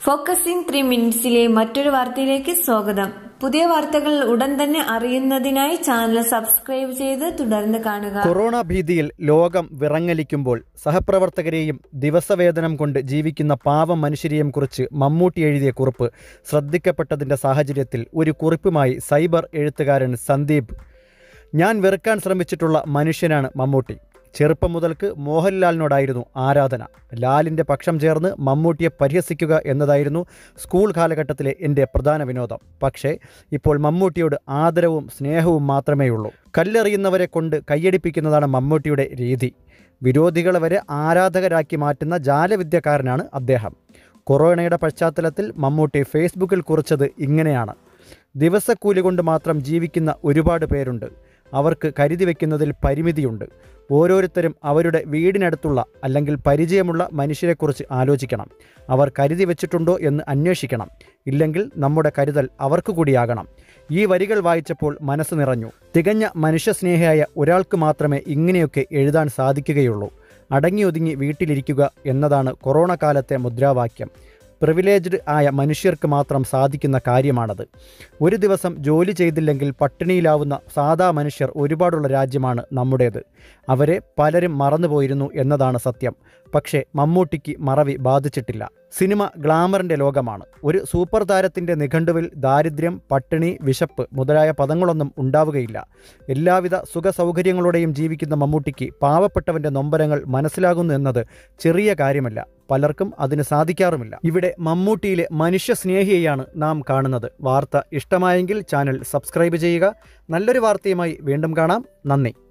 focusing three മിനിറ്റ്സിലെ മറ്റൊരു വാർത്തയിലേക്ക് സ്വാഗതം പുതിയ വാർത്തകൾ ഉടൻ തന്നെ അറിയുന്നതിനായി ചാനൽ സബ്സ്ക്രൈബ് ചെയ്ത് തുടർന്ന് കാണുക കൊറോണ ഭീതിയിൽ ലോകം വിറങ്ങലിക്കുമ്പോൾ സഹപ്രവർത്തകരെയും ദിവസവേതനം കൊണ്ട് ജീവിക്കുന്ന പാവം മനുഷ്യരെയും കുറിച്ച് മമ്മൂട്ടി എഴുതിയ കുറിപ്പ് ശ്രദ്ധിക്കപ്പെട്ടതിന്റെ സാഹചര്യത്തിൽ ഒരു കുറിപ്പുമായി സൈബർ എഴുത്തുകാരൻ സന്ദീപ് ഞാൻ വെറുക്കാൻ ശ്രമിച്ചിട്ടുള്ള മനുഷ്യനാണ് മമ്മൂട്ടി ചെറുപ്പം മുതൽക്ക് മോഹൻലാലിനോടായിരുന്നു ആരാധന ലാലിൻ്റെ പക്ഷം ചേർന്ന് മമ്മൂട്ടിയെ പരിഹസിക്കുക എന്നതായിരുന്നു സ്കൂൾ കാലഘട്ടത്തിലെ എൻ്റെ പ്രധാന വിനോദം പക്ഷേ ഇപ്പോൾ മമ്മൂട്ടിയോട് ആദരവും സ്നേഹവും മാത്രമേയുള്ളൂ കല്ലെറിയുന്നവരെ കൊണ്ട് കൈയടിപ്പിക്കുന്നതാണ് മമ്മൂട്ടിയുടെ രീതി വിരോധികളെ വരെ ആരാധകരാക്കി മാറ്റുന്ന ജാലവിദ്യക്കാരനാണ് അദ്ദേഹം കൊറോണയുടെ പശ്ചാത്തലത്തിൽ മമ്മൂട്ടി ഫേസ്ബുക്കിൽ കുറിച്ചത് ഇങ്ങനെയാണ് ദിവസക്കൂലി കൊണ്ട് മാത്രം ജീവിക്കുന്ന ഒരുപാട് പേരുണ്ട് അവർക്ക് കരുതി വയ്ക്കുന്നതിൽ പരിമിതിയുണ്ട് ഓരോരുത്തരും അവരുടെ വീടിനടുത്തുള്ള അല്ലെങ്കിൽ പരിചയമുള്ള മനുഷ്യരെക്കുറിച്ച് ആലോചിക്കണം അവർ കരുതി വെച്ചിട്ടുണ്ടോ എന്ന് അന്വേഷിക്കണം ഇല്ലെങ്കിൽ നമ്മുടെ കരുതൽ അവർക്ക് കൂടിയാകണം ഈ വരികൾ വായിച്ചപ്പോൾ മനസ്സ് നിറഞ്ഞു തികഞ്ഞ മനുഷ്യസ്നേഹിയായ ഒരാൾക്ക് മാത്രമേ ഇങ്ങനെയൊക്കെ എഴുതാൻ സാധിക്കുകയുള്ളൂ അടങ്ങിയൊതുങ്ങി വീട്ടിലിരിക്കുക എന്നതാണ് കൊറോണ കാലത്തെ മുദ്രാവാക്യം പ്രിവിലേജ്ഡ് ആയ മനുഷ്യർക്ക് മാത്രം സാധിക്കുന്ന കാര്യമാണത് ഒരു ദിവസം ജോലി ചെയ്തില്ലെങ്കിൽ പട്ടിണിയിലാവുന്ന സാധാ മനുഷ്യർ ഒരുപാടുള്ള രാജ്യമാണ് നമ്മുടേത് അവരെ പലരും മറന്നുപോയിരുന്നു എന്നതാണ് സത്യം പക്ഷേ മമ്മൂട്ടിക്ക് മറവി ബാധിച്ചിട്ടില്ല സിനിമ ഗ്ലാമറിൻ്റെ ലോകമാണ് ഒരു സൂപ്പർ താരത്തിൻ്റെ നിഘണ്ടുവിൽ ദാരിദ്ര്യം പട്ടിണി വിശപ്പ് മുതലായ പദങ്ങളൊന്നും ഉണ്ടാവുകയില്ല എല്ലാവിധ സുഖ സൗകര്യങ്ങളോടെയും ജീവിക്കുന്ന മമ്മൂട്ടിക്ക് പാവപ്പെട്ടവൻ്റെ നൊമ്പരങ്ങൾ മനസ്സിലാകുന്നു എന്നത് ചെറിയ കാര്യമല്ല പലർക്കും അതിന് സാധിക്കാറുമില്ല ഇവിടെ മമ്മൂട്ടിയിലെ മനുഷ്യ സ്നേഹിയെയാണ് നാം കാണുന്നത് വാർത്ത ഇഷ്ടമായെങ്കിൽ ചാനൽ സബ്സ്ക്രൈബ് ചെയ്യുക നല്ലൊരു വാർത്തയുമായി വീണ്ടും കാണാം നന്ദി